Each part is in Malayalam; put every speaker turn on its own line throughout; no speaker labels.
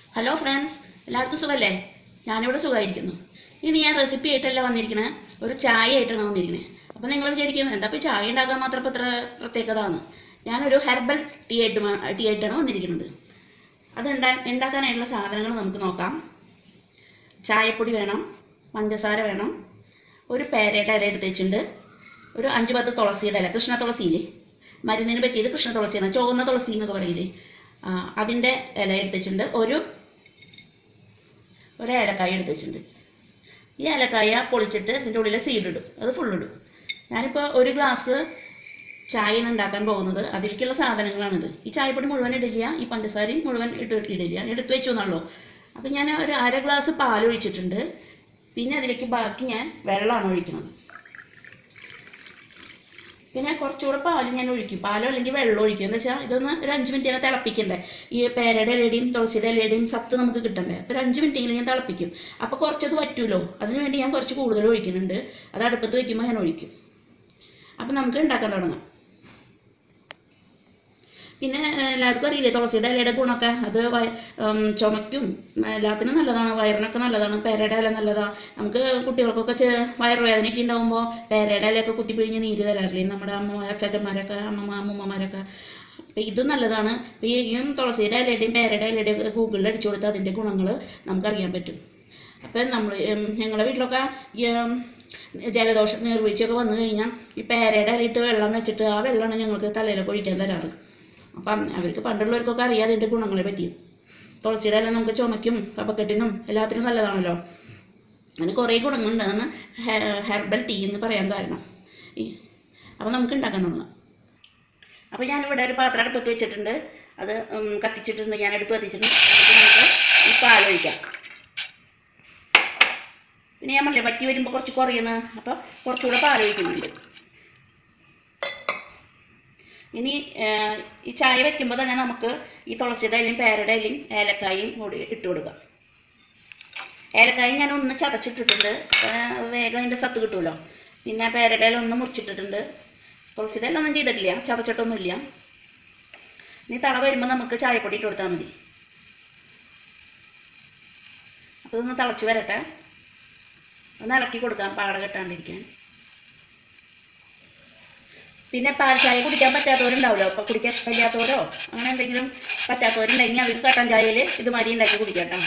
ഹലോ ഫ്രണ്ട്സ് എല്ലാവർക്കും സുഖമല്ലേ ഞാനിവിടെ സുഖമായിരിക്കുന്നു ഇനി ഞാൻ റെസിപ്പി ആയിട്ടല്ല വന്നിരിക്കണേ ഒരു ചായ ആയിട്ടാണ് വന്നിരിക്കണേ അപ്പോൾ നിങ്ങൾ വിചാരിക്കും എന്താ ഇപ്പോൾ ചായ ഉണ്ടാക്കാൻ മാത്രം ഇപ്പോൾ ഇത്ര പ്രത്യേകതയാണ് ഞാനൊരു ഹെർബൽ ടീ ആയിട്ട് മാ- ടീ ആയിട്ടാണ് വന്നിരിക്കുന്നത് അത് ഉണ്ടാ ഉണ്ടാക്കാനായിട്ടുള്ള സാധനങ്ങൾ നമുക്ക് നോക്കാം ചായപ്പൊടി വേണം പഞ്ചസാര വേണം ഒരു പേരയുടെ ഇല എടുത്ത് വെച്ചിട്ടുണ്ട് ഒരു അഞ്ച് പത്ത് തുളസിയുടെ ഇല കൃഷ്ണ തുളസിയില്ലേ മരുന്നിന് പറ്റിയത് കൃഷ്ണ തുളസിയാണ് ചുവന്ന തുളസി എന്നൊക്കെ പറയില്ലേ ആ, അതിൻ്റെ ഇല എടുത്ത് വെച്ചിട്ടുണ്ട് ഒരു ഒരു ഏലക്കായ എടുത്ത് വെച്ചിട്ടുണ്ട് ഈ ഏലക്കായ പൊളിച്ചിട്ട് ഇതിൻ്റെ ഉള്ളിൽ സീഡ് ഇടും അത് full ഇടും ഞാനിപ്പോൾ ഒരു ഗ്ലാസ് ചായയാണ് ഉണ്ടാക്കാൻ പോകുന്നത് അതിലേക്കുള്ള സാധനങ്ങളാണിത് ഈ ചായപ്പൊടി മുഴുവൻ ഇടില്ല ഈ പഞ്ചസാരയും മുഴുവൻ ഇട്ട് ഇടില്ല എടുത്ത് വെച്ചു എന്നുള്ളൂ അപ്പം ഞാൻ ഒരു അര ഗ്ലാസ് പാൽ ഒഴിച്ചിട്ടുണ്ട് പിന്നെ അതിലേക്ക് ബാക്കി ഞാൻ വെള്ളമാണ് ഒഴിക്കുന്നത് പിന്നെ കുറച്ചുകൂടെ പാൽ ഞാൻ ഒഴിക്കും പാലോ അല്ലെങ്കിൽ വെള്ളം ഒഴിക്കും എന്ന് വെച്ചാൽ ഇതൊന്ന് ഒരു അഞ്ച് മിനിറ്റ് തന്നെ തിളപ്പിക്കണ്ടേ ഈ പേരയുടെ ഇലയുടെയും തുളസിയുടെ ഇലയുടെയും സത്ത് നമുക്ക് കിട്ടണ്ടേ അപ്പോൾ ഒരു അഞ്ച് മിനിറ്റെങ്കിലും ഞാൻ തിളപ്പിക്കും അപ്പോൾ കുറച്ചത് പറ്റുമല്ലോ അതിന് വേണ്ടി ഞാൻ കുറച്ച് കൂടുതൽ ഒഴിക്കുന്നുണ്ട് അത് അടുപ്പത്ത് വയ്ക്കുമ്പോൾ ഞാൻ ഒഴിക്കും അപ്പം നമുക്ക് ഉണ്ടാക്കാൻ തുടങ്ങാം പിന്നെ ഏഹ്, എല്ലാവർക്കും അറിയില്ലേ തുളസിയുടെ ഇലയുടെ ഗുണമൊക്കെ അത് വയ ഉം, ചുമയ്ക്കും എല്ലാത്തിനും നല്ലതാണ് വയറിനൊക്കെ നല്ലതാണ് പേരയുടെ ഇല നല്ലതാണ് നമുക്ക് കുട്ടികൾക്കൊക്കെ ചെ വയറുവേദനയൊക്കെ ഉണ്ടാകുമ്പോൾ പേരയുടെ ഇലയൊക്കെ കുത്തിപ്പിഴിഞ്ഞ് നീര് തരാറില്ലേ നമ്മുടെ അമ്മ അച്ചാച്ചന്മാരൊക്കെ അമ്മമ്മ അമ്മൂമ്മമാരൊക്കെ അപ്പോൾ ഇതും നല്ലതാണ് അപ്പോൾ ഈ ഈ തുളസിയുടെ ഇലയുടെയും പേരയുടെ ഇലയുടെയും ഒക്കെ ഗൂഗിളിൽ അടിച്ചു കൊടുത്താൽ അതിൻ്റെ ഗുണങ്ങൾ നമുക്കറിയാൻ പറ്റും അപ്പം നമ്മൾ ഞങ്ങളുടെ വീട്ടിലൊക്കെ ഈ ഉം, ജലദോഷം നീർവീഴ്ചയൊക്കെ വന്നു കഴിഞ്ഞാൽ ഈ പേരയുടെ ഇലയിട്ട് വെള്ളം വെച്ചിട്ട് ആ വെള്ളമാണ് ഞങ്ങൾക്ക് തലയിലൊക്കെ ഒഴിക്കാൻ തരാറ് അപ്പം അവർക്ക് പണ്ടുള്ളവർക്കൊക്കെ അറിയാം അതിൻ്റെ ഗുണങ്ങളെ പറ്റി തുളസിയുടെ ഇല നമുക്ക് ചുമയ്ക്കും കഫക്കെട്ടിനും എല്ലാത്തിനും നല്ലതാണല്ലോ അങ്ങനെ കുറേ ഗുണങ്ങളുണ്ട് അതാണ് ഹെർബൽ ടീ എന്ന് പറയാൻ കാരണം ഈ അപ്പം നമുക്ക് ഉണ്ടാക്കാൻ തുടങ്ങാം അപ്പോൾ ഞാനിവിടെ ഒരു പാത്രം അടുപ്പത്ത് വെച്ചിട്ടുണ്ട് അത് ഉം, കത്തിച്ചിട്ടുണ്ട് ഞാൻ അടുപ്പ് കത്തിച്ചിട്ടുണ്ട് എന്നിട്ട് നമുക്ക് ഈ പാലൊഴിക്കാം പിന്നെ ഞാൻ പറഞ്ഞില്ലേ വറ്റി വരുമ്പോൾ കുറച്ച് കുറയുന്നു അപ്പോൾ കുറച്ചുകൂടെ പാലൊഴിക്കുന്നുണ്ട് ഇനി ഏർ, ഈ ചായ വെക്കുമ്പോൾ തന്നെ നമുക്ക് ഈ തുളസിയുടെ ഇലയും പേരയുടെ ഇലയും ഏലക്കായും കൂടി ഇട്ട് കൊടുക്കാം ഏലക്കായ ഞാൻ ഒന്ന് ചതച്ചിട്ടിട്ടുണ്ട് ഏർ, വേഗം അതിൻ്റെ സത്ത് കിട്ടുമല്ലോ പിന്നെ പേരയുടെ ഇല ഒന്ന് മുറിച്ചിട്ടിട്ടുണ്ട് തുളസിയുടെ ഇല ഒന്നും ചെയ്തിട്ടില്ല ചതച്ചിട്ടൊന്നുമില്ല ഇനി തള വരുമ്പോൾ നമുക്ക് ചായപ്പൊടി ഇട്ട് കൊടുത്താൽ മതി അപ്പോൾ ഇതൊന്ന് തിളച്ച് വരട്ടെ ഒന്ന് ഇളക്കി കൊടുക്കാം പാട കെട്ടാണ്ടിരിക്കാൻ പിന്നെ പാൽ ചായ കുടിക്കാൻ പറ്റാത്തവരുണ്ടാവില്ലോ അപ്പോൾ കുടിക്കാൻ ഇഷ്ടമില്ലാത്തവരോ അങ്ങനെ എന്തെങ്കിലും പറ്റാത്തവരുണ്ടെങ്കിൽ അവർക്ക് കട്ടൻ ചായയിൽ ഇത് മരി ഉണ്ടാക്കി കുടിക്കാം കേട്ടോ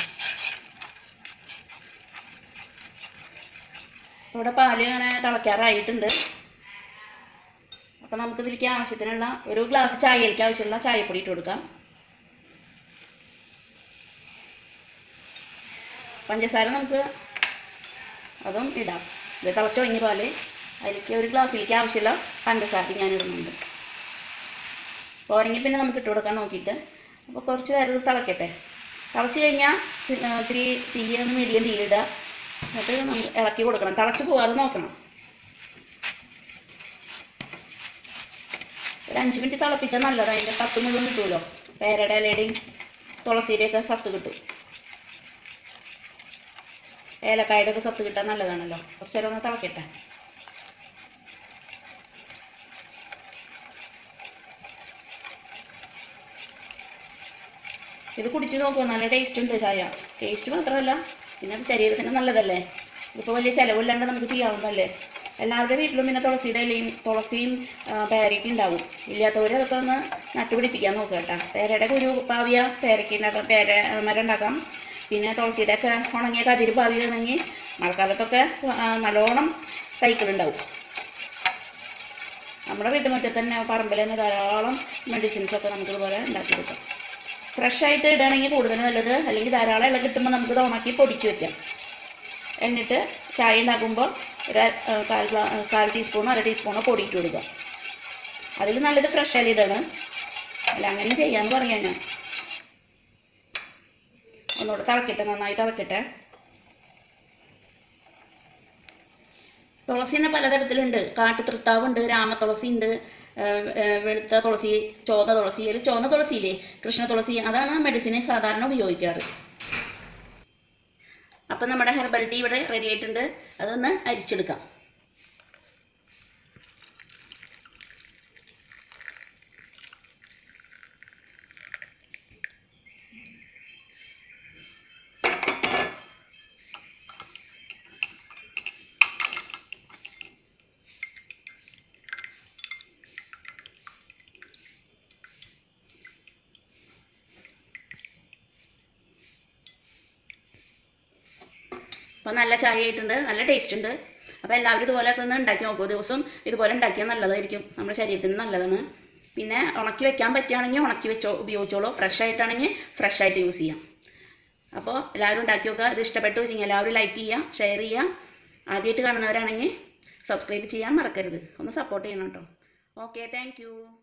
ഇവിടെ പാല് അങ്ങനെ തിളയ്ക്കാറായിട്ടുണ്ട് അപ്പോൾ നമുക്ക് ഇതിലേക്ക് ആവശ്യത്തിനുള്ള ഒരു ഗ്ലാസ് ചായയിലേക്ക് ആവശ്യമുള്ള ചായപ്പൊടി ഇട്ട് കൊടുക്കാം പഞ്ചസാര നമുക്ക് അതും ഇടാം ഇത് തിളച്ചൊഴിഞ്ഞ പാല് അതിലേക്ക് ഒരു ഗ്ലാസ്സിലേക്ക് ആവശ്യമുള്ള പഞ്ചസാര ഞാൻ ഇടുന്നുണ്ട് പോരെങ്കിൽ പിന്നെ നമുക്ക് ഇട്ട് കൊടുക്കാൻ നോക്കിയിട്ട് അപ്പോൾ കുറച്ച് നേരം ഇത് തിളക്കട്ടെ തിളച്ച് കഴിഞ്ഞാൽ ഇത്തിരി തീ ഒന്ന് മീഡിയം തീയിലിടുക എന്നിട്ട് നമുക്ക് ഇളക്കി കൊടുക്കണം തിളച്ച് പോകാതെ നോക്കണം ഒരു അഞ്ച് മിനിറ്റ് തിളപ്പിച്ചാൽ നല്ലതാണ് അതിൻ്റെ സത്ത് മുഴുവൻ കിട്ടുമല്ലോ പേരയുടെ ഇലയുടെയും തുളസിയുടെയൊക്കെ സത്ത് കിട്ടും ഏലക്കായുടെ ഒക്കെ സത്ത് കിട്ടാൻ നല്ലതാണല്ലോ കുറച്ച് നേരം ഒന്ന് തിളക്കട്ടെ ഇത് കുടിച്ച് നോക്കുക നല്ല ടേസ്റ്റ് ഉണ്ട് ചായ ടേസ്റ്റ് മാത്രമല്ല പിന്നെ അത് ശരീരത്തിന് നല്ലതല്ലേ ഇതിപ്പോൾ വലിയ ചിലവില്ലാണ്ട് നമുക്ക് ചെയ്യാവുന്നതല്ലേ എല്ലാവരുടെ വീട്ടിലും പിന്നെ തുളസിയുടെ ഇലയും തുളസിയും ആ, പേരയ്ക്കും ഉണ്ടാവും ഇല്ലാത്തവർ അതൊക്കെ ഒന്ന് നട്ടുപിടിപ്പിക്കാൻ നോക്കുക കേട്ടോ പേരയുടെ കുരു പാവിയ പേരയ്ക്ക് ഉണ്ടാക്കാം പേര മരം ഉണ്ടാക്കാം പിന്നെ തുളസിയുടെ ഒക്കെ ഉണങ്ങിയ കതിര് പാവിയാണെങ്കിൽ മഴക്കാലത്തൊക്കെ ആ, നല്ലോണം തൈക്കളുണ്ടാവും നമ്മുടെ വീട്ടുമുറ്റത്ത് തന്നെ പറമ്പിൽ തന്നെ ധാരാളം മെഡിസിൻസ് ഒക്കെ നമുക്ക് ഇതുപോലെ ഉണ്ടാക്കിയെടുക്കാം ഫ്രഷ് ആയിട്ട് ഇടുകയാണെങ്കിൽ കൂടുതൽ നല്ലത് അല്ലെങ്കിൽ ധാരാളം ഇല കിട്ടുമ്പോൾ നമുക്ക് ഇത് ഉണക്കി പൊടിച്ച് വെക്കാം എന്നിട്ട് ചായ ഉണ്ടാക്കുമ്പോൾ ഒരു അര- ആ, കാൽ ഗ്ലാ ആ, കാൽ ടീസ്പൂണോ അര ടീസ്പൂണോ പൊടി ഇട്ട് കൊടുക്കുക അതിൽ നല്ലത് ഫ്രഷ് ഇല ഇടണം അല്ല അങ്ങനെ ചെയ്യാമെന്ന് പറയാൻ ഞാൻ ഒന്നുകൂടെ തിളക്കട്ടെ നന്നായി തിളക്കട്ടെ തുളസി തന്നെ പലതരത്തിലുണ്ട് കാട്ടുതൃത്താവുണ്ട് രാമതുളസി ഉണ്ട് ഏഹ് ഏഹ് വെളുത്ത തുളസി ചോന്ന തുളസി അതിൽ ചോന്ന തുളസിയില്ലേ കൃഷ്ണ തുളസി അതാണ് മെഡിസിന് സാധാരണ ഉപയോഗിക്കാറ് അപ്പം നമ്മുടെ ഹെർബൽ ടീ ഇവിടെ റെഡി ആയിട്ടുണ്ട് അതൊന്ന് അരിച്ചെടുക്കാം അപ്പോൾ നല്ല ചായ ആയിട്ടുണ്ട് നല്ല ടേസ്റ്റ് ഉണ്ട് അപ്പോൾ എല്ലാവരും ഇതുപോലെയൊക്കെ ഒന്ന് ഉണ്ടാക്കി നോക്കൂ ദിവസം ഇതുപോലെ ഉണ്ടാക്കിയാൽ നല്ലതായിരിക്കും നമ്മുടെ ശരീരത്തിന് നല്ലതാണ് പിന്നെ ഉണക്കി വെക്കാൻ പറ്റുകയാണെങ്കിൽ ഉണക്കി വെച്ചോ ഉപയോഗിച്ചോളൂ ഫ്രഷ് ആയിട്ടാണെങ്കിൽ ഫ്രഷ് ആയിട്ട് യൂസ് ചെയ്യാം അപ്പോൾ എല്ലാവരും ഉണ്ടാക്കി നോക്കുക ഇത് ഇഷ്ടപ്പെട്ടു വെച്ചെങ്കിൽ എല്ലാവരും ലൈക്ക് ചെയ്യുക ഷെയർ ചെയ്യുക ആദ്യമായിട്ട് കാണുന്നവരാണെങ്കിൽ സബ്സ്ക്രൈബ് ചെയ്യാൻ മറക്കരുത് ഒന്ന് സപ്പോർട്ട് ചെയ്യണം കേട്ടോ ഓക്കെ താങ്ക്